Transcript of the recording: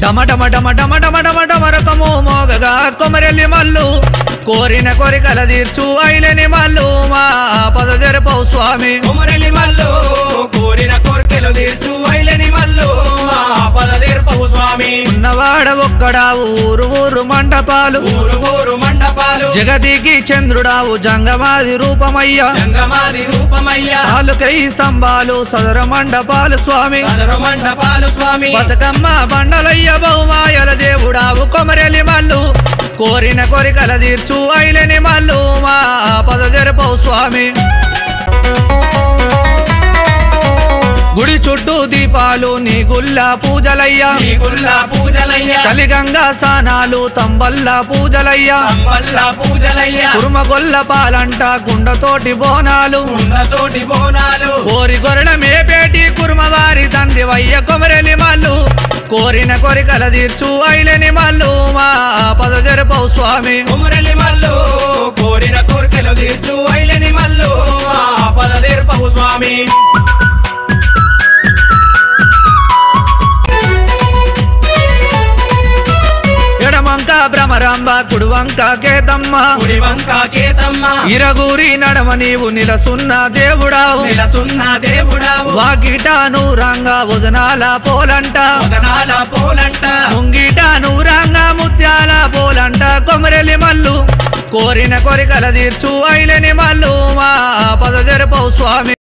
డమ డమ డమ డమ డమ డమ డమరకము మోగగా కొమరెల్లి మల్లు కోరిన కోరికల తీర్చు ఐలేని మల్లు మా పద తెరపవు స్వామి కుమరలి మల్లు కోరిన కోర్కెలు తీర్చు ఐలని మల్లు మా పద తీర్పవు స్వామి ఉన్నవాడ ఒక్కడావు ఊరు ఊరు మండపాలు ఊరు ఊరు మండపాలు జగతికి చంద్రుడావు జంగమాది రూపమయ్యా జంగమాది రూపమయ్యా నాలుకై స్తంభాలు సదర మండపాలు స్వామి సదరు మండపాలు స్వామి బతుకమ్మ బండలయ్య బహుమాయల దేవుడావు కొమరెలి మల్లు కోరిన కోరికల తీర్చు ఐలేని మల్లు మా పద తెరపవు స్వామి గుడి చుట్టూ దీపాలు నీ గుల్ల పూజలయ్యా నీ గుల్ల పూజలయ్యా చలిగంగా స్నానాలు తంబల్ల పూజలయ్యా అంబల్ల పూజలయ్యా కురుమగొల్ల పాలంట గుండతోటి బోనాలు కుండతోటి బోనాలు కోరి గొర్రెల మేపేటి కుర్మవారి తండ్రి వయ్య కొమరెలి మల్లు కోరిన కోరికల తీర్చు ఐలేని మల్లు మా పద తెరపవు స్వామి కుమరలి మల్లు కోరిన కోర్కెలు తీర్చు ఐలని మల్లు మా పద తీర్పవు స్వామి ఎడమంక భ్రమరాంబ కుడువంక కేతమ్మ కుడి వంక కేతమ్మ ఇరగూరి నడమ నీవు నిలసున్న దేవుడావు నిలసున్న దేవుడావు వాకిట నూరంగ వదనాల పోలంట వదనాల పోలంట ముంగిట నూరంగ ముత్యాల పోలంట కొమరెలి మల్లు కోరిన కోరికల తీర్చు ఐలేని మల్లు మా పద తెరపవు స్వామి